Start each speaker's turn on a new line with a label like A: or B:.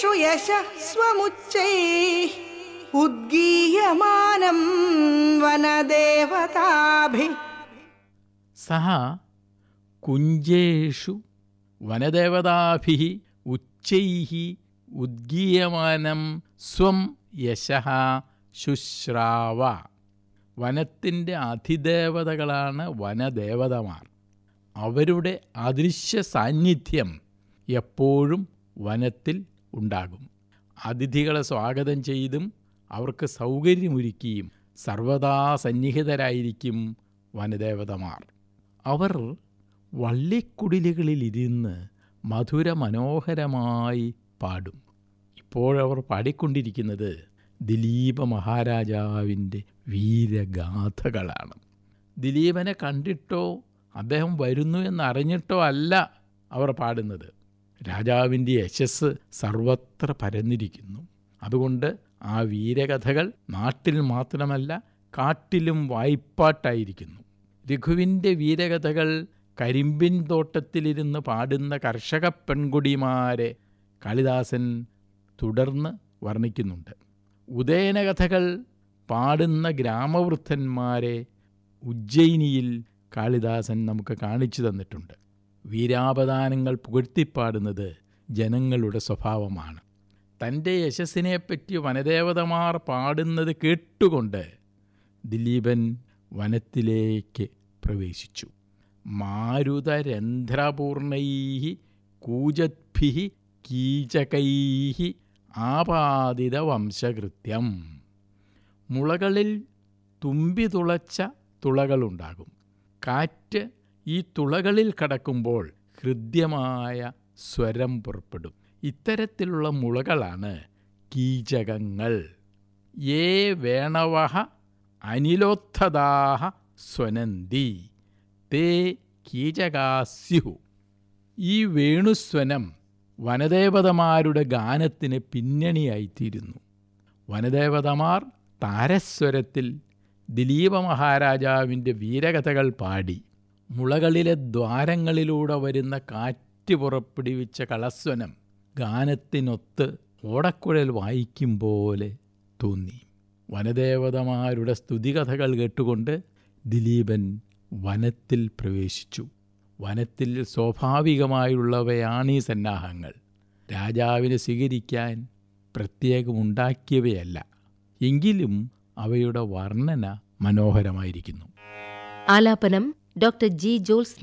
A: കുഞ്ചേഷു യശസ്വമുച്ചൈः ഉദ്ഗീയമാനം വനദേവതാഭി
B: സഹ കുഞ്ചേഷു വനദേവതാഭി ഉച്ചൈ ഉദ്ഗീയമാനം സ്വം യശഃ ശുശ്രാവ വനത്തിൻ്റെ അതിദേവതകളാണ് വനദേവതമാർ അവരുടെ അദൃശ്യ സാന്നിധ്യം എപ്പോഴും വനത്തിൽ ഉണ്ടാകും അതിഥികളെ സ്വാഗതം ചെയ്തും അവർക്ക് സൗകര്യമൊരുക്കിയും സർവദാ സന്നിഹിതരായിരിക്കും വനദേവതമാർ അവർ വള്ളിക്കുടിലുകളിലിരുന്ന് മധുര മനോഹരമായി പാടും ഇപ്പോഴവർ പാടിക്കൊണ്ടിരിക്കുന്നത് ദിലീപ മഹാരാജാവിൻ്റെ വീരഗാഥകളാണ് ദിലീപനെ കണ്ടിട്ടോ അദ്ദേഹം വരുന്നു എന്നറിഞ്ഞിട്ടോ അല്ല അവർ പാടുന്നത് രാജാവിൻ്റെ യശസ് സർവത്ര പരന്നിരിക്കുന്നു അതുകൊണ്ട് ആ വീരകഥകൾ നാട്ടിൽ മാത്രമല്ല കാട്ടിലും വായ്പാട്ടായിരിക്കുന്നു രഘുവിൻ്റെ വീരകഥകൾ കരിമ്പിൻ തോട്ടത്തിലിരുന്ന് പാടുന്ന കർഷക പെൺകുടിമാരെ കാളിദാസൻ തുടർന്ന് വർണ്ണിക്കുന്നുണ്ട് ഉദയനകഥകൾ പാടുന്ന ഗ്രാമവൃദ്ധന്മാരെ ഉജ്ജയിനിയിൽ കാളിദാസൻ നമുക്ക് കാണിച്ചു തന്നിട്ടുണ്ട് വീരാപദാനങ്ങൾ പുകഴ്ത്തിപ്പാടുന്നത് ജനങ്ങളുടെ സ്വഭാവമാണ് തൻ്റെ യശസ്സിനെപ്പറ്റി വനദേവതമാർ പാടുന്നത് കേട്ടുകൊണ്ട് ദിലീപൻ വനത്തിലേക്ക് പ്രവേശിച്ചു മാരുതരന്ധ്രപൂർണൈ കൂജദ്ഭി കീചകൈ ആപാദിത വംശകൃത്യം മുളകളിൽ തുമ്പി തുളച്ച തുളകളുണ്ടാകും കാറ്റ് ഈ തുളകളിൽ കടക്കുമ്പോൾ ഹൃദ്യമായ സ്വരം പുറപ്പെടും ഇത്തരത്തിലുള്ള മുളകളാണ് കീചകങ്ങൾ ഏ വേണവഹ അനിലോത്ഥദാഹ സ്വനന്തി തേ കീചകാസ്യു ഈ വേണുസ്വനം വനദേവതമാരുടെ ഗാനത്തിന് പിന്നണിയായിത്തീരുന്നു വനദേവതമാർ താരസ്വരത്തിൽ ദിലീപ മഹാരാജാവിൻ്റെ വീരകഥകൾ പാടി മുളകളിലെ ദ്വാരങ്ങളിലൂടെ വരുന്ന കാറ്റ് പുറപ്പെടുവിച്ച കളസ്വനം ഗാനത്തിനൊത്ത് ഓടക്കുഴൽ വായിക്കും പോലെ തോന്നി വനദേവതമാരുടെ സ്തുതികഥകൾ കേട്ടുകൊണ്ട് ദിലീപൻ വനത്തിൽ പ്രവേശിച്ചു വനത്തിൽ സ്വാഭാവികമായുള്ളവയാണ് ഈ സന്നാഹങ്ങൾ രാജാവിനെ സ്വീകരിക്കാൻ പ്രത്യേകമുണ്ടാക്കിയവയല്ല എങ്കിലും അവയുടെ വർണ്ണന മനോഹരമായിരിക്കുന്നു
C: ആലാപനം ഡോക്ടർ ജി ജോൾസ്